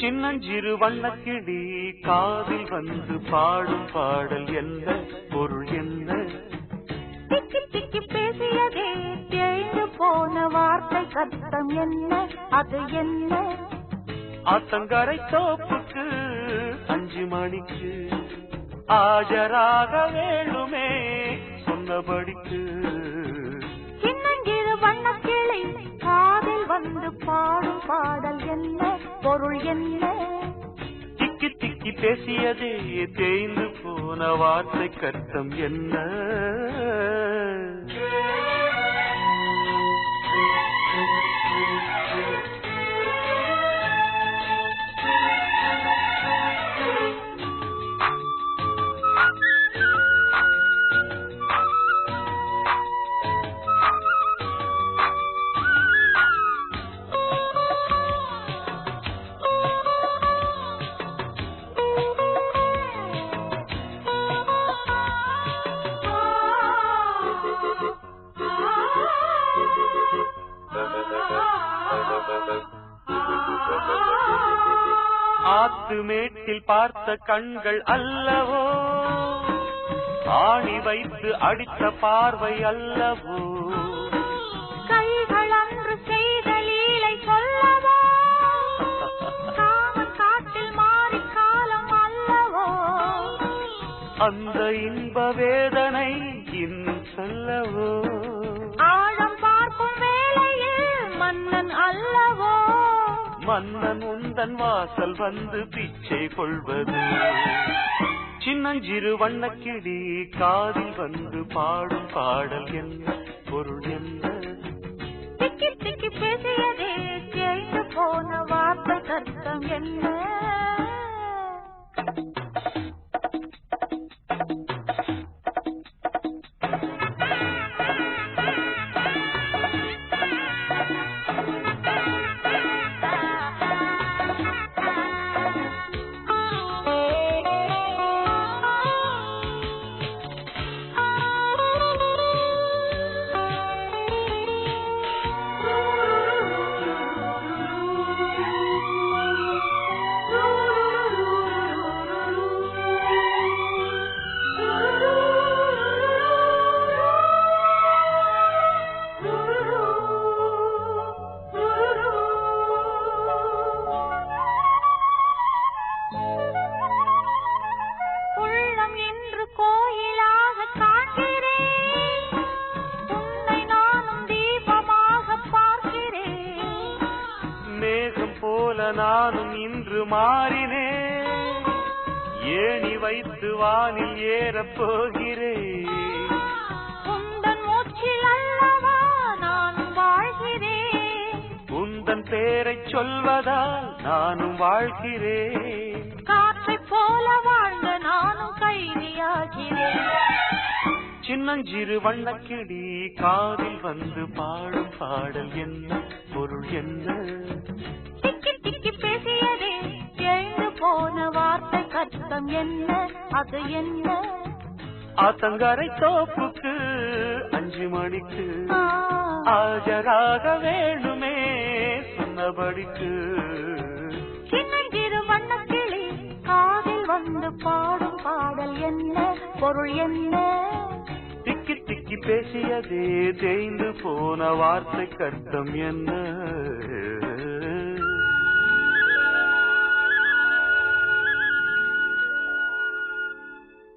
சின்னஞ்சிறு வண்ணக்கிளி காதில் வந்து பாடும் பாடல் என்ன பொருள் என்ன திக்கி திக்கி பேசியதே தேய்ந்து போன வார்த்தை சத்தம் என்ன அது என்ன ஆத்தங்கரை தோப்புக்கு அஞ்சு மணிக்கு ஆஜராக வேணுமே சொன்னபடிக்கு சின்னஞ்சிறு வண்ணக்கிளி காதில் வந்து பாடும் பாடல் என்ன பொருள் என்ன திக்கி திக்கி பேசியதே தேய்ந்து போன வார்த்தை கர்த்தம் என்ன ஆத்து மேட்டில் பார்த்த கண்கள் அல்லவோ ஆணி வைத்து அடித்த பார்வை அல்லவோ கைகள் அன்று செய்த லீலை சொல்லவோ காமன் காட்டில் மாறி காலம் அல்லவோ அந்த இன்ப வேதனை இன்னும் சொல்லவோ ஆழம் பார்க்கும் வேளையில் மன்னன் அல்லவோ மன்னன் உந்தன் வாசல் வந்து பிச்சை கொள்வது சின்னஞ்சிறு வண்ணக்கிளி காதில் வந்து பாடும் பாடல் என்ன பொருள் என்ன திக்கி திக்கி பேசியதே தேய்ந்து போன வார்த்தை கர்த்தம் என்ன உள்ளம் இன்று கோயிலாக காண்கிறேன் உன்னை நானும் தீபமாக பார்க்கிறேன் மேகம் போல நானும் இன்று மாறினேன் ஏணி வைத்து வானில் ஏறப் போகிறேன் உந்தன் மூச்சில் அல்லவா நானும் வாழ்கிறேன் உந்தன் பேரைச் சொல்வதால் நானும் வாழ்கிறேன் காற்றைப் போல வாழ்ந்த நானும் கைதியாகிறேன் சின்னஞ்சிறு வண்ணக்கிளி காதில் வந்து பாடும் பாடல் என்ன பொருள் என்ன திக்கி திக்கி பேசியதே எழுந்து போன வார்த்தை கஷ்டம் என்ன அது என்ன ஆத்தங்கரை தோப்புக்கு அஞ்சு மணிக்கு ஆ, ஆஜராக வேணுமே சொன்னபடிக்கு சின்னஞ்சிறு வண்ணக்கிளி காதில் வந்து பாடும் பாடல் என்ன பொருள் என்ன திக்கி திக்கி பேசியதே தேய்ந்து போன வார்த்தை கர்த்தம் என்ன